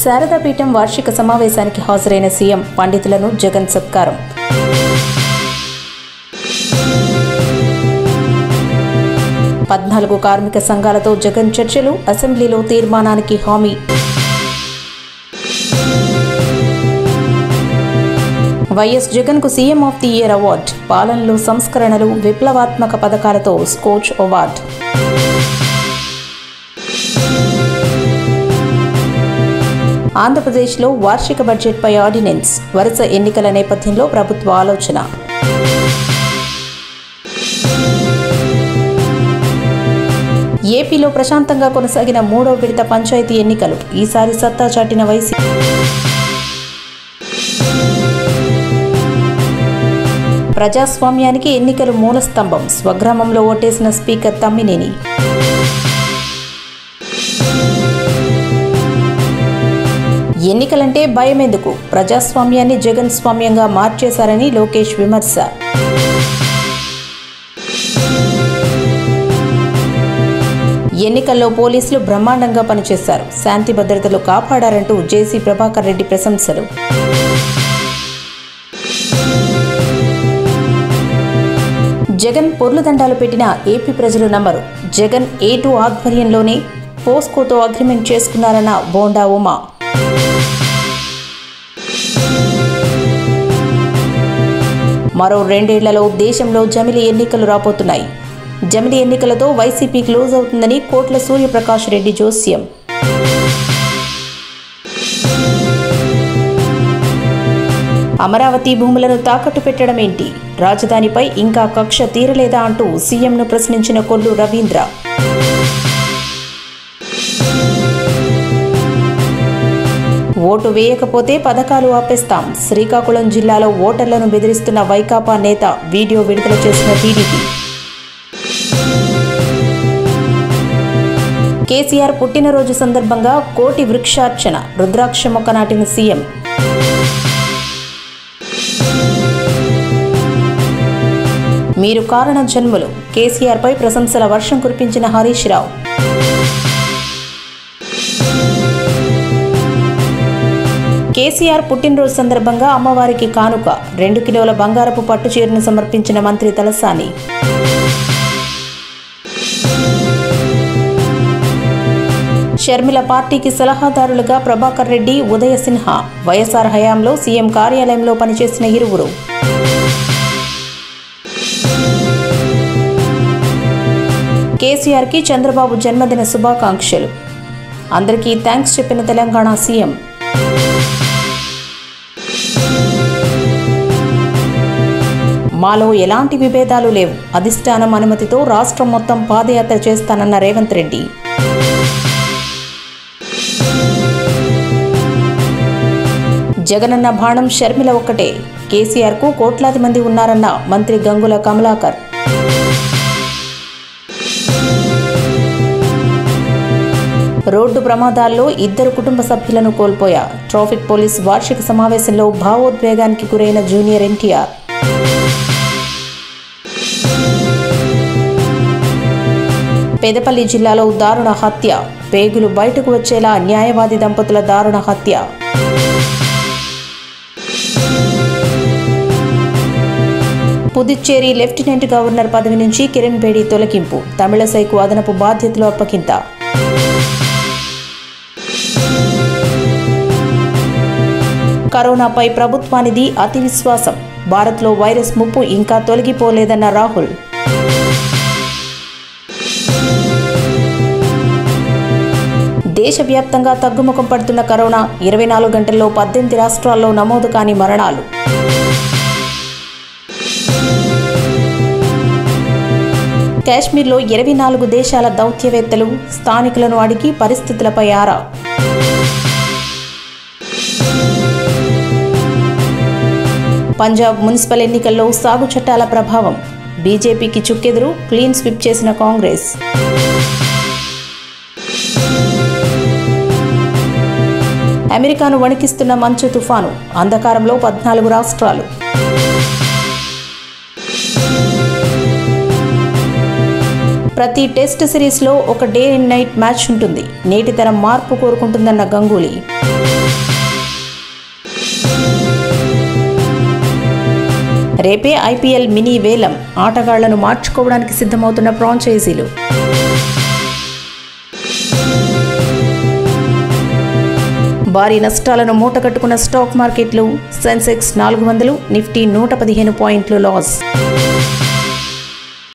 శారదాపీఠం వార్షిక సమావేశానికి హాజరైన సీఎం పండితులను జగన్ సత్కారం పద్నాలుగు కార్మిక సంఘాలతో జగన్ చర్చలు అసెంబ్లీలో తీర్మానానికి హామీ వైఎస్ జగన్ కు CM of the year award పాలనలో సంస్కరణలు విప్లవాత్మక పథకాలతో స్కోచ్ అవార్డు ఆంధ్రప్రదేశ్లో వార్షిక బడ్జెట్పై ఆర్డినెన్స్ వరుస ఎన్నికల నేపథ్యంలో ప్రభుత్వ ఆలోచన ఏపీలో ప్రశాంతంగా కొనసాగిన మూడో విడత పంచాయతీ ఎన్నికలు ఈసారి సత్తా చాటిన వైసీ ప్రజాస్వామ్యానికి ఎన్నికలు మూలస్తంభం స్వగ్రామంలో ఓటేసిన స్పీకర్ తమ్మినేని ఎన్నికలంటే భయమెందుకు ప్రజాస్వామ్యాన్ని జగన్ స్వామ్యంగా మార్చేశారని లోకేష్ విమర్శ ఎన్నికల్లో పోలీసులు బ్రహ్మాండంగా పనిచేశారు శాంతి భద్రతలు కాపాడారంటూ జేసీ ప్రభాకర్ రెడ్డి ప్రశంసలు జగన్ పొర్లు దండాలు పెట్టిన ఏపీ ప్రజలు నమ్మరు జగన్ ఏ టూ ఆధ్వర్యంలోనే పోస్కోతో అగ్రిమెంట్ చేసుకున్నారన్న బోండా ఉమా మరో రెండేళ్లలో దేశంలో జమిలి ఎన్నికలు రాబోతున్నాయి జమిలి ఎన్నికలతో వైసీపీ క్లోజ్ అవుతుందని కోట్ల సూర్యప్రకాష్ రెడ్డి జోస్యం అమరావతి భూములను తాకట్టు పెట్టడం ఏంటి రాజధానిపై ఇంకా కక్ష తీరలేదా అంటూ సీఎంను ప్రశ్నించిన కొల్లు రవీంద్ర ఓటు వేయకపోతే పథకాలు ఆపేస్తాం శ్రీకాకుళం జిల్లాలో ఓటర్లను బెదిరిస్తున్న వైకాపా నేత వీడియో విడుదల చేసిన టీడీపీ కేసీఆర్ పుట్టినరోజు సందర్భంగా కోటి వృక్షార్చన రుద్రాక్ష మొక్క నాటిన సీఎం మీరు కారణ జన్మలు కేసీఆర్పై ప్రశంసల వర్షం కురిపించిన హరీష్ రావు కేసీఆర్ పుట్టినరోజు సందర్భంగా అమ్మవారికి కానుక రెండు కిలోల బంగారపు పట్టు చీరను సమర్పించిన మంత్రి తలసాని షర్మిల పార్టీకి సలహాదారులుగా ప్రభాకర్ రెడ్డి ఉదయ సిన్హా వైఎస్ఆర్ హయాంలో సీఎం కార్యాలయంలో పనిచేసిన ఇరువురు కేసీఆర్కి చంద్రబాబు జన్మదిన శుభాకాంక్షలు అందరికీ థ్యాంక్స్ చెప్పిన తెలంగాణ సీఎం మాలో ఎలాంటి విభేదాలు లేవు అధిష్టానం అనుమతితో రాష్ట్రం మొత్తం పాదయాత్ర చేస్తానన్న రేవంత్ రెడ్డి జగనన్న బాణం షర్మిల ఒక్కటే కేసీఆర్కు కోట్లాది మంది ఉన్నారన్న మంత్రి గంగుల కమలాకర్ రోడ్డు ప్రమాదాల్లో ఇద్దరు కుటుంబ సభ్యులను కోల్పోయా ట్రాఫిక్ పోలీస్ వార్షిక సమావేశంలో భావోద్వేగానికి గురైన జూనియర్ ఎన్టీఆర్ పెదపల్లి జిల్లాలో దారుణ హత్య పేగులు బయటకు వచ్చేలా న్యాయవాది దంపతుల దారుణ హత్య పుదుచ్చేరి లెఫ్టినెంట్ గవర్నర్ పదవి నుంచి కిరణ్ బేడి తొలగింపు తమిళసైకు అదనపు బాధ్యతలు అప్పగింత కరోనాపై ప్రభుత్వానిది అతి విశ్వాసం భారత్లో వైరస్ ముప్పు ఇంకా తొలగిపోలేదన్న రాహుల్ దేశవ్యాప్తంగా తగ్గుముఖం పడుతున్న కరోనా ఇరవై నాలుగు గంటల్లో పద్దెనిమిది రాష్ట్రాల్లో నమోదు కాని మరణాలు కాశ్మీర్లో ఇరవై నాలుగు దేశాల దౌత్యవేత్తలు స్థానికులను అడిగి పరిస్థితులపై ఆరా పంజాబ్ మున్సిపల్ ఎన్నికల్లో సాగు చట్టాల ప్రభావం బీజేపీకి చుక్కెదురు క్లీన్ స్విప్ చేసిన కాంగ్రెస్ అమెరికాను వణికిస్తున్న మంచు తుఫాను అంధకారంలో పద్నాలుగు రాష్ట్రాలు ప్రతి టెస్ట్ సిరీస్లో ఒక డే అండ్ నైట్ మ్యాచ్ ఉంటుంది నేటి తరం మార్పు కోరుకుంటుందన్న గంగూలీ రేపే ఐపీఎల్ మినీ వేలం ఆటగాళ్లను మార్చుకోవడానికి సిద్ధమవుతున్న ఫ్రాంచైజీలు భారీ నష్టాలను మూటగట్టుకున్న స్టాక్ మార్కెట్లు సెన్సెక్స్ నాలుగు వందలు నిఫ్టీ నూట పదిహేను పాయింట్లు లాస్